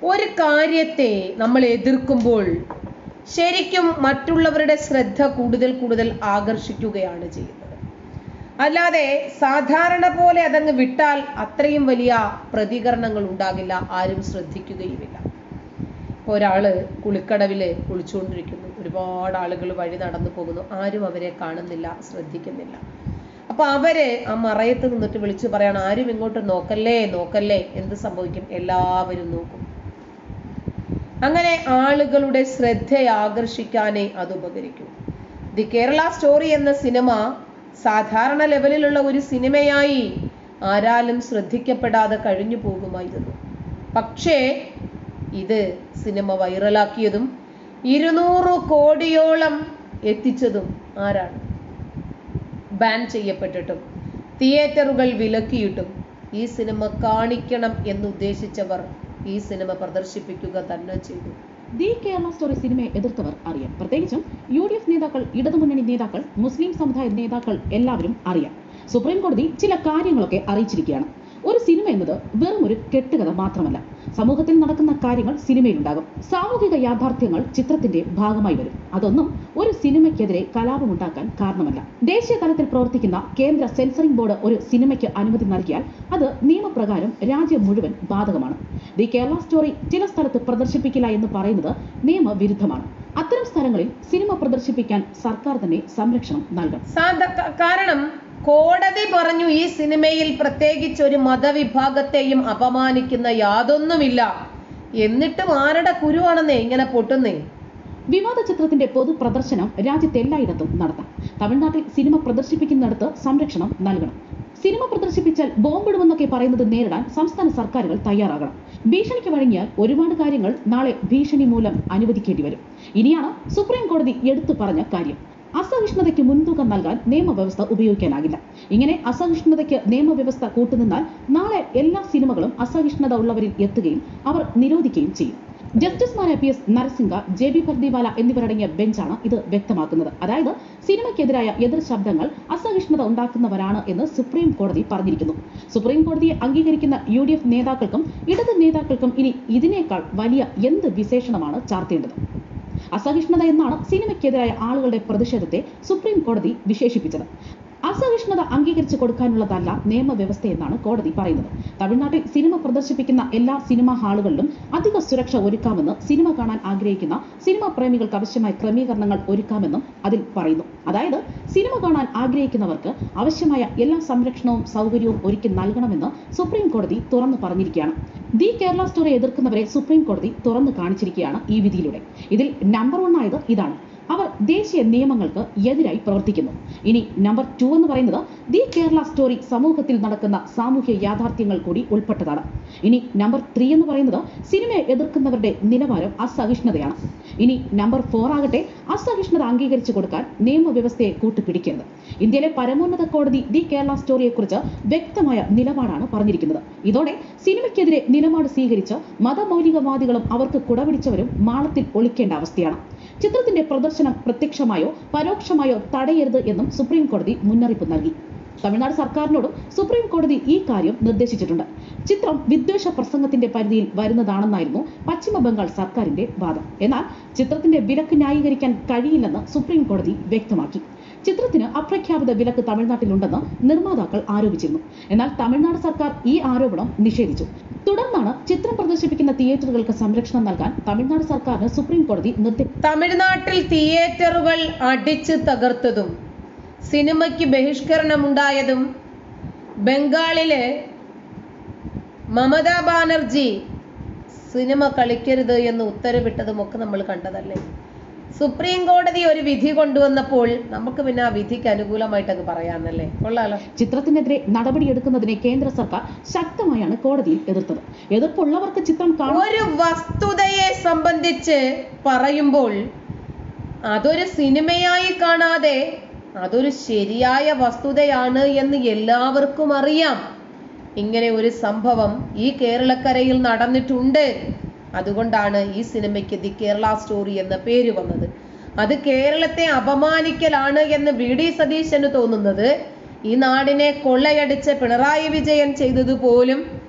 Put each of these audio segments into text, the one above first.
ഒരു കാര്യത്തെ നമ്മൾ എതിർക്കുമ്പോൾ ശരിക്കും മറ്റുള്ളവരുടെ ശ്രദ്ധ കൂടുതൽ കൂടുതൽ ആകർഷിക്കുകയാണ് ചെയ്യുന്നത് അല്ലാതെ സാധാരണ പോലെ അതങ്ങ് വിട്ടാൽ അത്രയും വലിയ പ്രതികരണങ്ങൾ ഉണ്ടാകില്ല ആരും ശ്രദ്ധിക്കുകയുമില്ല ഇപ്പോൾ ഒരാള് കുളിക്കടവില് കുളിച്ചുകൊണ്ടിരിക്കുന്നു ഒരുപാട് ആളുകൾ വഴി നടന്നു പോകുന്നു ആരും അവരെ കാണുന്നില്ല ശ്രദ്ധിക്കുന്നില്ല അപ്പൊ അവര് ആ മറയത്ത് നിന്നിട്ട് വിളിച്ചു പറയാണ് ആരും ഇങ്ങോട്ട് നോക്കല്ലേ നോക്കല്ലേ എന്ത് സംഭവിക്കും എല്ലാവരും നോക്കും അങ്ങനെ ആളുകളുടെ ശ്രദ്ധ ആകർഷിക്കാനേ അത് ഉപകരിക്കും ദി കേരള സ്റ്റോറി എന്ന സിനിമ സാധാരണ ലെവലിലുള്ള ഒരു സിനിമയായി ആരാലും ശ്രദ്ധിക്കപ്പെടാതെ കഴിഞ്ഞു പോകുമായിരുന്നു പക്ഷേ ഇത് സിനിമ വൈറലാക്കിയതും ഇരുന്നൂറ് കോടിയോളം എത്തിച്ചതും ആരാണ് ബാൻ ചെയ്യപ്പെട്ടിട്ടും തിയേറ്ററുകൾ വിലക്കിയിട്ടും ഈ സിനിമ കാണിക്കണം എന്നുദ്ദേശിച്ചവർ ഈ സിനിമ പ്രദർശിപ്പിക്കുക തന്നെ ചെയ്തു ദി കേരള സ്റ്റോറി സിനിമയെ എതിർത്തവർ അറിയാം പ്രത്യേകിച്ചും യു ഡി എഫ് നേതാക്കൾ ഇടതുമുന്നണി നേതാക്കൾ മുസ്ലിം സമുദായ നേതാക്കൾ എല്ലാവരും അറിയാം സുപ്രീം കോടതി ചില കാര്യങ്ങളൊക്കെ അറിയിച്ചിരിക്കുകയാണ് ഒരു സിനിമ എന്നത് വെറും ഒരു കെട്ടുകഥ മാത്രമല്ല സമൂഹത്തിൽ നടക്കുന്ന കാര്യങ്ങൾ സിനിമയിലുണ്ടാകും സാമൂഹിക യാഥാർത്ഥ്യങ്ങൾ ചിത്രത്തിന്റെ ഭാഗമായി വരും അതൊന്നും ഒരു സിനിമയ്ക്കെതിരെ കലാപമുണ്ടാക്കാൻ കാരണമല്ല ദേശീയ തലത്തിൽ പ്രവർത്തിക്കുന്ന കേന്ദ്ര സെൻസറിംഗ് ബോർഡ് ഒരു സിനിമയ്ക്ക് അനുമതി നൽകിയാൽ അത് നിയമപ്രകാരം രാജ്യം മുഴുവൻ ബാധകമാണ് ദി കേരള സ്റ്റോറി ചില സ്ഥലത്ത് പ്രദർശിപ്പിക്കില്ല എന്ന് പറയുന്നത് നിയമവിരുദ്ധമാണ് അത്തരം സ്ഥലങ്ങളിൽ സിനിമ പ്രദർശിപ്പിക്കാൻ സർക്കാർ തന്നെ സംരക്ഷണം നൽകണം സാധ ക- കാരണം കോടതി പറഞ്ഞു ഈ സിനിമയിൽ പ്രത്യേകിച്ച് ഒരു മതവിഭാഗത്തെയും അപമാനിക്കുന്ന യാതൊന്നുമില്ല എന്നിട്ടും ആരുടെ കുരുവാണെന്നേ ഇങ്ങനെ പൊട്ടുന്നേ വിവാദ ചിത്രത്തിന്റെ പൊതു പ്രദർശനം രാജ്യത്തെല്ലായിടത്തും നടത്താം തമിഴ്നാട്ടിൽ സിനിമ പ്രദർശിപ്പിക്കുന്നിടത്ത് സംരക്ഷണം നൽകണം സിനിമ പ്രദർശിപ്പിച്ചാൽ ബോംബിടുമെന്നൊക്കെ പറയുന്നത് നേരിടാൻ സംസ്ഥാന സർക്കാരുകൾ തയ്യാറാകണം ഭീഷണിക്ക് വഴങ്ങിയാൽ ഒരുപാട് കാര്യങ്ങൾ നാളെ ഭീഷണി മൂലം അനുവദിക്കേണ്ടി വരും ഇനിയാണ് സുപ്രീം കോടതി എടുത്തു പറഞ്ഞ കാര്യം അസഹിഷ്ണുതയ്ക്ക് മുൻതൂക്കം നൽകാൻ നിയമവ്യവസ്ഥ ഉപയോഗിക്കാനാകില്ല ഇങ്ങനെ അസഹിഷ്ണുതയ്ക്ക് നിയമവ്യവസ്ഥ കൂട്ടുനിന്നാൽ നാളെ എല്ലാ സിനിമകളും അസഹിഷ്ണുത ഉള്ളവരിൽ എത്തുകയും അവർ നിരോധിക്കുകയും ചെയ്യും ജസ്റ്റിസുമാരായ P S Narasimha J B Pardiwala എന്നിവരടങ്ങിയ ബെഞ്ചാണ് ഇത് വ്യക്തമാക്കുന്നത് അതായത് സിനിമയ്ക്കെതിരായ എതിർ ശബ്ദങ്ങൾ അസഹിഷ്ണുത ഉണ്ടാക്കുന്നവരാണ് എന്ന് സുപ്രീം കോടതി പറഞ്ഞിരിക്കുന്നു സുപ്രീം കോടതിയെ അംഗീകരിക്കുന്ന യു ഡി എഫ് നേതാക്കൾക്കും ഇടത് നേതാക്കൾക്കും ഇനി ഇതിനേക്കാൾ വലിയ എന്ത് വിശേഷണമാണ് ചാർത്തേണ്ടത് അസഹിഷ്ണുത എന്നാണ് സിനിമയ്ക്കെതിരായ ആളുകളുടെ പ്രതിഷേധത്തെ സുപ്രീം കോടതി വിശേഷിപ്പിച്ചത് അസഹിഷ്ണുത അംഗീകരിച്ചു കൊടുക്കാനുള്ളതല്ല നിയമവ്യവസ്ഥ എന്നാണ് കോടതി പറയുന്നത് തമിഴ്നാട്ടിൽ സിനിമ പ്രദർശിപ്പിക്കുന്ന എല്ലാ സിനിമാ ഹാളുകളിലും അധിക സുരക്ഷ ഒരുക്കാമെന്ന് സിനിമ കാണാൻ ആഗ്രഹിക്കുന്ന സിനിമാ പ്രേമികൾക്ക് ആവശ്യമായ ക്രമീകരണങ്ങൾ ഒരുക്കാമെന്നും അതിൽ പറയുന്നു അതായത് സിനിമ കാണാൻ ആഗ്രഹിക്കുന്നവർക്ക് ആവശ്യമായ എല്ലാ സംരക്ഷണവും സൗകര്യവും ഒരുക്കി നൽകണമെന്ന് സുപ്രീം കോടതി തുറന്നു പറഞ്ഞിരിക്കുകയാണ് ദി കേരള സ്റ്റോറി എതിർക്കുന്നവരെ സുപ്രീം കോടതി തുറന്നു കാണിച്ചിരിക്കുകയാണ് ഈ വിധിയിലൂടെ ഇതിൽ നമ്പർ വൺ ആയത് ഇതാണ് അവർ ദേശീയ നിയമങ്ങൾക്ക് എതിരായി പ്രവർത്തിക്കുന്നു ഇനി നമ്പർ ടു എന്ന് പറയുന്നത് ദി കേരള സ്റ്റോറി സമൂഹത്തിൽ നടക്കുന്ന സാമൂഹ്യ യാഥാർത്ഥ്യങ്ങൾ കൂടി ഉൾപ്പെട്ടതാണ് ഇനി നമ്പർ ത്രീ എന്ന് പറയുന്നത് സിനിമയെ എതിർക്കുന്നവരുടെ നിലവാരം അസഹിഷ്ണുതയാണ് ഇനി നമ്പർ ഫോർ ആകട്ടെ അസഹിഷ്ണുത അംഗീകരിച്ചു കൊടുക്കാൻ നിയമവ്യവസ്ഥയെ കൂട്ടുപിടിക്കരുത് ഇന്ത്യയിലെ പരമോന്നത കോടതി ദി കേരള സ്റ്റോറിയെക്കുറിച്ച് വ്യക്തമായ നിലപാടാണ് പറഞ്ഞിരിക്കുന്നത് ഇതോടെ സിനിമയ്ക്കെതിരെ നിലപാട് സ്വീകരിച്ച് മതമൗലികവാദികളും അവർക്ക് കുടപിടിച്ചവരും മാളത്തിൽ ഒളിക്കേണ്ട അവസ്ഥയാണ് ചിത്രത്തിന്റെ പ്രദർശനം പ്രത്യക്ഷമായോ പരോക്ഷമായോ തടയരുത് എന്നും സുപ്രീം കോടതി മുന്നറിയിപ്പ് നൽകി തമിഴ്നാട് സർക്കാരിനോടും സുപ്രീം കോടതി ഈ കാര്യം നിർദ്ദേശിച്ചിട്ടുണ്ട് ചിത്രം വിദ്വേഷ പ്രസംഗത്തിന്റെ പരിധിയിൽ വരുന്നതാണെന്നായിരുന്നു പശ്ചിമ ബംഗാൾ സർക്കാരിന്റെ വാദം എന്നാൽ ചിത്രത്തിന്റെ വിലക്ക് ന്യായീകരിക്കാൻ കഴിയില്ലെന്ന് സുപ്രീം കോടതി വ്യക്തമാക്കി ചിത്രത്തിന് അപ്രഖ്യാപിത വിലക്ക് തമിഴ്നാട്ടിലുണ്ടെന്ന് നിർമ്മാതാക്കൾ ആരോപിച്ചിരുന്നു എന്നാൽ തമിഴ്നാട് സർക്കാർ ഈ ആരോപണം നിഷേധിച്ചു തുടർന്നാണ് ചിത്രം പ്രദർശിപ്പിക്കുന്ന തിയേറ്ററുകൾക്ക് സംരക്ഷണം നൽകാൻ തമിഴ്നാട് സർക്കാരിന് സുപ്രീം കോടതി നിർദ്ദേശം തമിഴ്നാട്ടിൽ തിയേറ്ററുകൾ അടിച്ച് തകർത്തതും സിനിമയ്ക്ക് ബഹിഷ്കരണമുണ്ടായതും ബംഗാളില് മമതാ ബാനർജി സിനിമ കളിക്കരുത് എന്ന് ഉത്തരവിട്ടതും ഒക്കെ നമ്മൾ കണ്ടതല്ലേ സുപ്രീം കോടതി ഒരു വിധി കൊണ്ടുവന്നപ്പോൾ നമുക്ക് പിന്നെ ആ വിധിക്ക് അനുകൂലമായിട്ട് അങ്ങ് പറയാന്നല്ലേ കൊള്ളാലോ ചിത്രത്തിനെതിരെ നടപടിയെടുക്കുന്നതിനെ കേന്ദ്ര സർക്കാർ ശക്തമായാണ് കോടതിയിൽ എതിർത്തത് എതിർപ്പുള്ളവർക്ക് ചിത്രം കാണാൻ ഒരു വസ്തുതയെ സംബന്ധിച്ച് പറയുമ്പോൾ അതൊരു സിനിമയായി കാണാതെ അതൊരു ശരിയായ വസ്തുതയാണ് എന്ന് എല്ലാവർക്കും അറിയാം ഇങ്ങനെ ഒരു സംഭവം ഈ കേരളക്കരയിൽ നടന്നിട്ടുണ്ട് അതുകൊണ്ടാണ് ഈ സിനിമയ്ക്ക് ദി കേരള സ്റ്റോറി എന്ന പേര് വന്നത് അത് കേരളത്തെ അപമാനിക്കലാണ് എന്ന് വി ഡി സതീശന് തോന്നുന്നത് ഈ നാടിനെ കൊള്ളയടിച്ച പിണറായി വിജയൻ ചെയ്തതുപോലും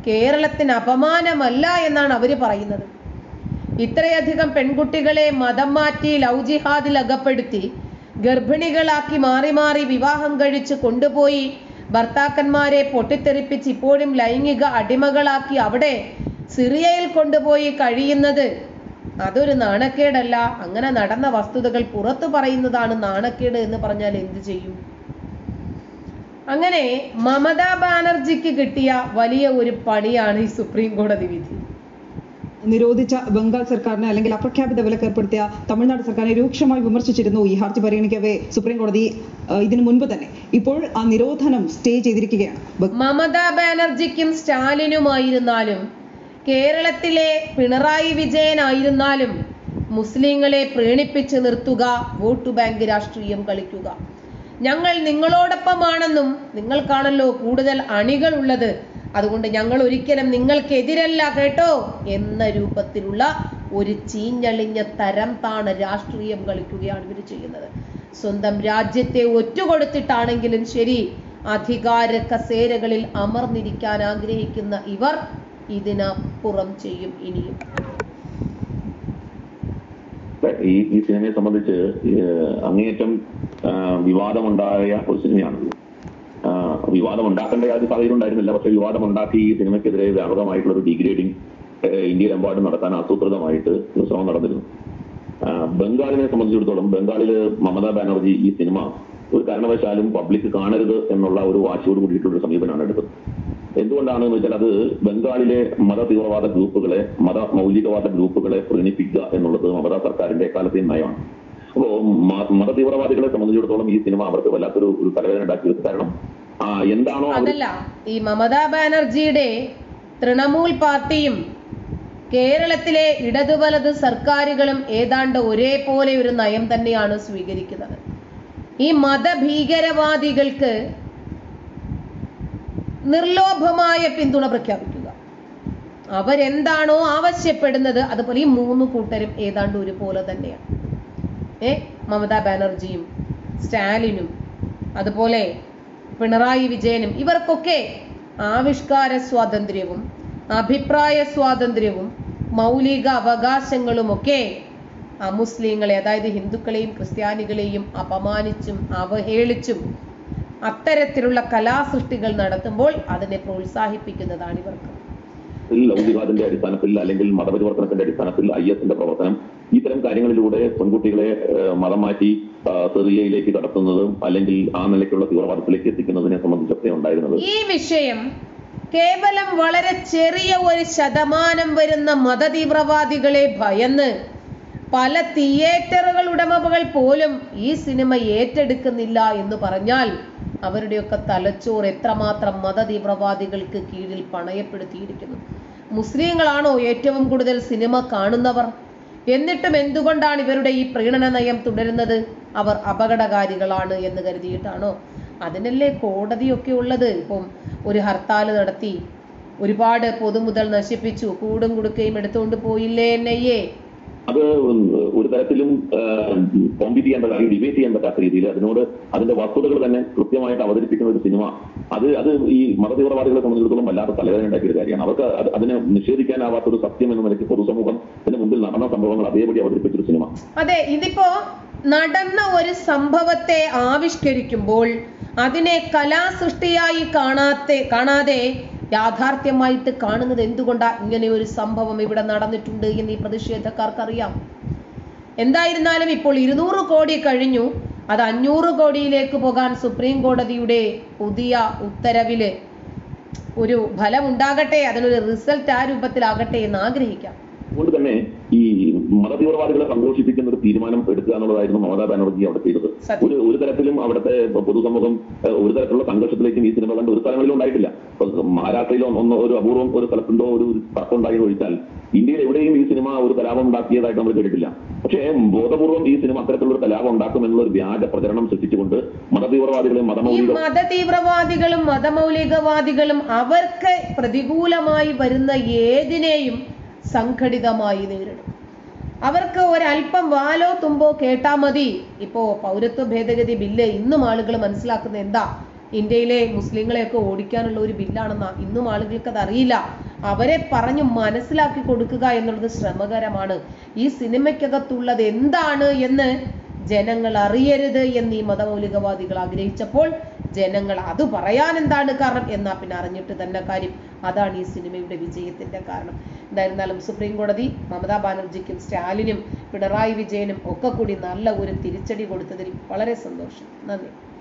കേരളത്തിന് അപമാനമല്ല എന്നാണ് അവര് പറയുന്നത് ഇത്രയധികം പെൺകുട്ടികളെ മതം മാറ്റി ലവ് ജിഹാദിൽ അകപ്പെടുത്തി ഗർഭിണികളാക്കി മാറി മാറി വിവാഹം കഴിച്ച് കൊണ്ടുപോയി ഭർത്താക്കന്മാരെ പൊട്ടിത്തെറിപ്പിച്ച് ഇപ്പോഴും ലൈംഗിക അടിമകളാക്കി അവിടെ സിറിയയിൽ കൊണ്ടുപോയി കഴിയുന്നത് അതൊരു നാണക്കേടല്ല അങ്ങനെ നടന്ന വസ്തുതകൾ പുറത്തു പറയുന്നതാണ് നാണക്കേട് എന്ന് പറഞ്ഞാൽ എന്തു ചെയ്യും അങ്ങനെ മമതാ ബാനർജിക്ക് കിട്ടിയ വലിയ ഒരു പണിയാണ് ഈ സുപ്രീം കോടതി വിധി നിരോധിച്ച ബംഗാൾ സർക്കാരിനെ അല്ലെങ്കിൽ അപ്രഖ്യാപിത വിലക്ക് ഏർപ്പെടുത്തിയ തമിഴ്നാട് സർക്കാരിനെ രൂക്ഷമായി വിമർശിച്ചിരുന്നു ഈ ഹർജി പരിഗണിക്കവേ സുപ്രീം കോടതി ആ, ഇതിനു മുൻപ് തന്നെ ഇപ്പോൾ ആ നിരോധനം സ്റ്റേ ചെയ്തിരിക്കുകയാണ് ബ- മമതാ ബാനർജിക്കും സ്റ്റാലിനുമായിരുന്നാലും കേരളത്തിലെ പിണറായി വിജയനായിരുന്നാലും മുസ്ലിങ്ങളെ പ്രീണിപ്പിച്ച് നിർത്തുക വോട്ട് ബാങ്ക് രാഷ്ട്രീയം കളിക്കുക ഞങ്ങൾ നിങ്ങളോടൊപ്പമാണെന്നും നിങ്ങൾക്കാണല്ലോ കൂടുതൽ അണികൾ ഉള്ളത് അതുകൊണ്ട് ഞങ്ങൾ ഒരിക്കലും നിങ്ങൾക്കെതിരല്ല കേട്ടോ എന്ന രൂപത്തിലുള്ള ഒരു ചീഞ്ഞളിഞ്ഞ തരം താണ രാഷ്ട്രീയം കളിക്കുകയാണ് ഇവർ ചെയ്യുന്നത് സ്വന്തം രാജ്യത്തെ ഒറ്റുകൊടുത്തിട്ടാണെങ്കിലും ശരി അധികാര കസേരകളിൽ അമർന്നിരിക്കാൻ ആഗ്രഹിക്കുന്ന ഇവർ ഇതിനപ്പുറം ചെയ്യും ഇനിയും ഈ ഈ സിനിമയെ സംബന്ധിച്ച് ഏഹ്, അങ്ങേയറ്റം ആ, വിവാദമുണ്ടായ ഒരു സിനിമയാണ് ആ, വിവാദം ഉണ്ടാക്കേണ്ട യാതൊരു സാഹചര്യം ഉണ്ടായിരുന്നില്ല പക്ഷെ വിവാദം ഉണ്ടാക്കി ഈ സിനിമയ്ക്കെതിരെ വ്യാപകമായിട്ടുള്ള ഒരു ഡിഗ്രേഡിംഗ് ഇന്ത്യയിലെമ്പാടും നടത്താൻ ആസൂത്രിതമായിട്ട് ഒരു ശ്രമം നടന്നിരുന്നു ആ, ബംഗാളിനെ സംബന്ധിച്ചിടത്തോളം ബംഗാളില് മമതാ ബാനർജി ഈ സിനിമ ഒരു കാരണവശാലും പബ്ലിക് കാണരുത് എന്നുള്ള ഒരു വാശിയോട് കൂടിയിട്ടുള്ള ഒരു സമീപനമാണ് എടുത്തത് എന്തുകൊണ്ടാണെന്ന് വെച്ചാൽ അത് ബംഗാളിലെ മത തീവ്രവാദ ഗ്രൂപ്പുകളെ മത മൗലികവാദ ഗ്രൂപ്പുകളെ പ്രീണിപ്പിക്കുക എന്നുള്ളത് മമതാ സർക്കാരിന്റെ കാലത്തെയും നയമാണ് അപ്പോ മ- മത തീവ്രവാദികളെ സംബന്ധിച്ചിടത്തോളം ഈ സിനിമ അവർക്ക് വല്ലാത്തൊരു ഒരു തലവേദന ഉണ്ടാക്കിയത് കാരണം ആ, എന്താണോ അവർ അതല്ല ഈ മമതാ ബാനർജിയുടെ തൃണമൂൽ പാർട്ടിയും കേരളത്തിലെ ഇടതു വലത് സർക്കാരുകളും ഏതാണ്ട് ഒരേപോലെ ഒരു നയം തന്നെയാണ് സ്വീകരിക്കുന്നത് ഈ മതഭീകരവാദികൾക്ക് നിർലോഭമായ പിന്തുണ പ്രഖ്യാപിക്കുക അവരെന്താണോ ആവശ്യപ്പെടുന്നത് അതുപോലെ ഈ മൂന്ന് കൂട്ടരും ഏതാണ്ട് ഒരുപോലെ തന്നെയാണ് ഏ മമതാ ബാനർജിയും സ്റ്റാലിനും അതുപോലെ പിണറായി വിജയനും ഇവർക്കൊക്കെ ആവിഷ്കാര സ്വാതന്ത്ര്യവും അഭിപ്രായ സ്വാതന്ത്ര്യവും മൗലിക അവകാശങ്ങളുമൊക്കെ അമുസ്ലിങ്ങളെ അതായത് ഹിന്ദുക്കളെയും ക്രിസ്ത്യാനികളെയും അപമാനിച്ചും അവഹേളിച്ചും അത്തരത്തിലുള്ള കലാസൃഷ്ടികൾ നടത്തുമ്പോൾ അതിനെ പ്രോത്സാഹിപ്പിക്കുന്നതാണ് ഇവർക്ക് ലൗകികാദിന്റെ അടിസ്ഥാനത്തിൽ അല്ലെങ്കിൽ മതപരിവർത്തനത്തിന്റെ അടിസ്ഥാനത്തിൽ ഐ എസിന്റെ പ്രവർത്തനം ഇത്തരം കാര്യങ്ങളിലൂടെ പെൺകുട്ടികളെ ഏഹ്, മതം മാറ്റി ആ, സിറിയയിലേക്ക് കടത്തുന്നതും അല്ലെങ്കിൽ ആ നിലയ്ക്കുള്ള തീവ്രവാദത്തിലേക്ക് എത്തിക്കുന്നതിനെ സംബന്ധിച്ചൊക്കെ ഉണ്ടായിരുന്നത് ഈ വിഷയം കേവലം വളരെ ചെറിയ ഒരു ശതമാനം വരുന്ന മതതീവ്രവാദികളെ ഭയന്ന് പല തിയേറ്ററുകൾ ഉടമകൾ പോലും ഈ സിനിമ ഏറ്റെടുക്കുന്നില്ല എന്ന് പറഞ്ഞാൽ അവരുടെയൊക്കെ തലച്ചോറ് എത്രമാത്രം മതതീവ്രവാദികൾക്ക് കീഴിൽ പണയപ്പെടുത്തിയിരിക്കുന്നു മുസ്ലിങ്ങളാണോ ഏറ്റവും കൂടുതൽ സിനിമ കാണുന്നവർ എന്നിട്ടും എന്തുകൊണ്ടാണ് ഇവരുടെ ഈ പ്രീണന നയം തുടരുന്നത് അവർ അപകടകാരികളാണ് എന്ന് കരുതിയിട്ടാണോ അതിനല്ലേ കോടതിയൊക്കെ ഉള്ളത് ഇപ്പം ഒരു ഹർത്താൽ നടത്തി ഒരുപാട് പൊതുമുതൽ നശിപ്പിച്ചു കൂടും കുടുക്കയും എടുത്തുകൊണ്ട് പോയില്ലേ എന്നയ്യേ അത് ഒരു തരത്തിലും കോമ്പീറ്റ് ചെയ്യാൻ പറ്റാത്ത ഡിബേറ്റ് ചെയ്യാൻ പറ്റാത്ത രീതിയിൽ അതിനോട് അതിന്റെ വസ്തുതകൾ തന്നെ കൃത്യമായിട്ട് അവതരിപ്പിക്കുന്ന ഒരു സിനിമ അത് അത് ഈ മതതീവ്രവാദികളെ സംബന്ധിച്ചിടത്തോളം വല്ലാത്ത തലവേദന ഉണ്ടാക്കിയ ഒരു കാര്യമാണ് അവർക്ക് അത് അതിനെ നിഷേധിക്കാനാവാത്ത ഒരു സത്യം എന്ന നിലയ്ക്ക് പൊതുസമൂഹം ഇതിന് മുമ്പിൽ നടന്ന സംഭവങ്ങൾ അതേപടി അവതരിപ്പിച്ചൊരു സിനിമ അതെ ഇതിപ്പോ നടന്ന ഒരു സംഭവത്തെ ആവിഷ്കരിക്കുമ്പോൾ അതിനെ കലാസൃഷ്ടിയായി കാണാത്തെ കാണാതെ യാഥാർത്ഥ്യമായിട്ട് കാണുന്നത് എന്തുകൊണ്ടാ ഇങ്ങനെ ഒരു സംഭവം ഇവിടെ നടന്നിട്ടുണ്ട് എന്ന് ഈ പ്രതിഷേധക്കാർക്കറിയാം എന്തായിരുന്നാലും ഇപ്പോൾ ഇരുന്നൂറ് കോടി കഴിഞ്ഞു അത് അഞ്ഞൂറ് കോടിയിലേക്ക് പോകാൻ സുപ്രീം കോടതിയുടെ പുതിയ ഉത്തരവില് ഒരു ഫലം ഉണ്ടാകട്ടെ അതിനൊരു റിസൾട്ട് ആ രൂപത്തിലാകട്ടെ എന്ന് ആഗ്രഹിക്കാം അതുകൊണ്ട് തന്നെ ഈ മതതീവ്രവാദികളെ സന്തോഷിപ്പിക്കുന്ന ഒരു തീരുമാനം എടുക്കുക എന്നുള്ളതായിരുന്നു മമതാ ബാനർജി അവിടെ ചെയ്തത് സത്യം. ഒരു ഒരു തരത്തിലും അവിടുത്തെ പൊതുസമൂഹം ഏഹ്, ഒരു തരത്തിലുള്ള സംഘർഷത്തിലേക്കും ഈ സിനിമ കണ്ട് ഒരു സ്ഥലങ്ങളിലും ഉണ്ടായിട്ടില്ല ഇപ്പൊ മഹാരാഷ്ട്രയിലോ ഒന്ന് ഒരു അപൂർവം ഒരു സ്ഥലത്തുണ്ടോ ഒരു തർക്കം ഉണ്ടായി ഒഴിച്ചാൽ ഇന്ത്യയിൽ എവിടെയും ഈ സിനിമ ഒരു കലാപം ഉണ്ടാക്കിയതായിട്ട് നമ്മൾ കേട്ടിട്ടില്ല പക്ഷേ ബോധപൂർവം ഈ സിനിമ അത്തരത്തിലുള്ള ഒരു കലാപം ഉണ്ടാക്കും എന്നുള്ള ഒരു വ്യാജ പ്രചരണം സൃഷ്ടിച്ചുകൊണ്ട് മതതീവ്രവാദികളെ ഈ മതമൗലിക മതതീവ്രവാദികളും മതമൗലികവാദികളും അവർക്ക് പ്രതികൂലമായി വരുന്ന ഏതിനെയും സംഘടിതമായി നേരിടും അവർക്ക് ഒരല്പം വാലോ തുമ്പോ കേട്ടാ മതി ഇപ്പോ പൗരത്വ ഭേദഗതി ബില്ല് ഇന്നും ആളുകൾ മനസ്സിലാക്കുന്ന എന്താ ഇന്ത്യയിലെ മുസ്ലിങ്ങളെയൊക്കെ ഓടിക്കാനുള്ള ഒരു ബില്ലാണെന്ന് ഇന്നും ആളുകൾക്ക് അത് അറിയില്ല അവരെ പറഞ്ഞു മനസ്സിലാക്കി കൊടുക്കുക എന്നുള്ളത് ശ്രമകരമാണ് ഈ സിനിമയ്ക്കകത്തുള്ളത് എന്താണ് എന്ന് ജനങ്ങൾ അറിയരുത് എന്ന് ഈ മതമൗലികവാദികൾ ആഗ്രഹിച്ചപ്പോൾ ജനങ്ങൾ അത് പറയാൻ എന്താണ് കാരണം എന്നാ പിന്നെ അറിഞ്ഞിട്ട് തന്നെ കാര്യം അതാണ് ഈ സിനിമയുടെ വിജയത്തിന്റെ കാരണം എന്തായിരുന്നാലും സുപ്രീം കോടതി മമതാ ബാനർജിക്കും സ്റ്റാലിനും പിണറായി വിജയനും ഒക്കെ കൂടി നല്ല ഒരു തിരിച്ചടി കൊടുത്തതിൽ വളരെ സന്തോഷം നന്ദി